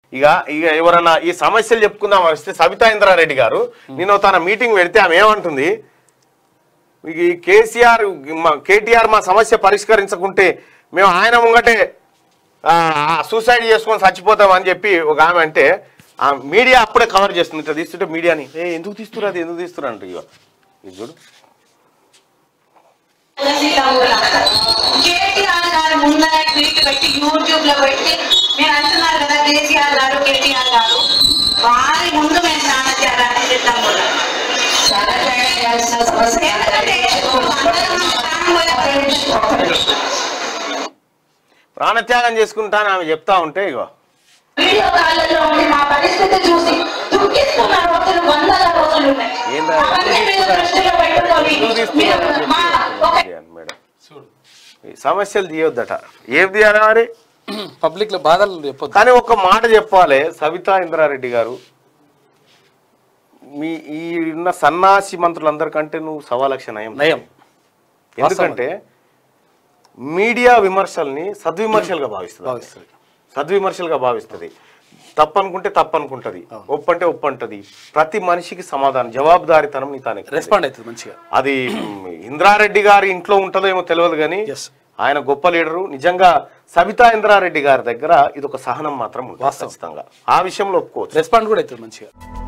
ఇక ఇక ఎవరన్నా ఈ సమస్యలు చెప్పుకుందాం వస్తే సబితా ఇంద్రారెడ్డి గారు నేను తన మీటింగ్ పెడితే ఆమె ఏమంటుంది ఈ కేసీఆర్ మా కేటీఆర్ మా సమస్య పరిష్కరించకుంటే మేము ఆయన ముంగటే ఆ, ఆ, సూసైడ్ చేసుకొని చచ్చిపోతాం అని చెప్పి ఒక ఆమె అంటే ఆ మీడియా అప్పుడే కవర్ చేస్తుంది ఇట్లా తీస్తుంటే మీడియాని ఏ ఎందుకు తీస్తున్నారు అది ఎందుకు తీస్తున్నారు అంటే ఇక ఇది చూడు కేటీఆర్ గారు ముందర ట్వీట్ పెట్టి యూట్యూబ్ లో పెట్టి మీరు అంటున్నారు కదా కేసీఆర్ గారు కేటీఆర్ గారు వారి ముందు మేము స్నానం చేయాలని సిద్ధం కూడా ఎందుకంటే అందరం స్నానం పోయే ప్రాణత్యాగం చేసుకుంటాను ఆమె చెప్తా ఉంటే ఇగో వీడియో కాళ్ళలో ఉండి మా పరిస్థితి చూసి దుఃఖిస్తున్న రోజులు వందల రోజులు ఉన్నాయి ఏందా? అవన్నీ మీరు దృష్టిలో పెట్టుకొని ఎందుకు తీస్తున్నారు అని మీరు మా చెప్పి ఒక చేయండి మేడం ఈ సమస్యలు తీయొద్దట ఏం తీయాలి మరి పబ్లిక్ లో బాధలు చెప్పొద్దు కానీ ఒక మాట చెప్పాలి సవితా ఇంద్రారెడ్డి గారు మీ ఈ ఉన్న సన్నాసి మంత్రులందరికంటే నువ్వు సవా లక్ష నయం నయం ఎందుకంటే మీడియా విమర్శల్ని సద్విమర్శలుగా భావిస్తుంది భావిస్తుంది సద్విమర్శలుగా భావిస్తుంది తప్పనుకుంటే తప్పనుకుంటది ఒప్పంటే ఒప్పంటది ప్రతి మనిషికి సమాధానం జవాబుదారీతనం నీ తానే రెస్పాండ్ అవుతుంది మంచిగా అది మ్, ఇంద్రారెడ్డి గారి ఇంట్లో ఉంటుందో ఏమో తెలియదు కానీ Yes. ఆయన గొప్ప లీడరు నిజంగా సబితా ఇంద్రారెడ్డి గారి దగ్గర ఇది ఒక సహనం మాత్రం ఉంటుంది వాస్తవం. ఖచ్చితంగా ఆ విషయంలో ఒప్పుకోవచ్చు రెస్పాండ్ కూడా అవుతుంది మంచిగా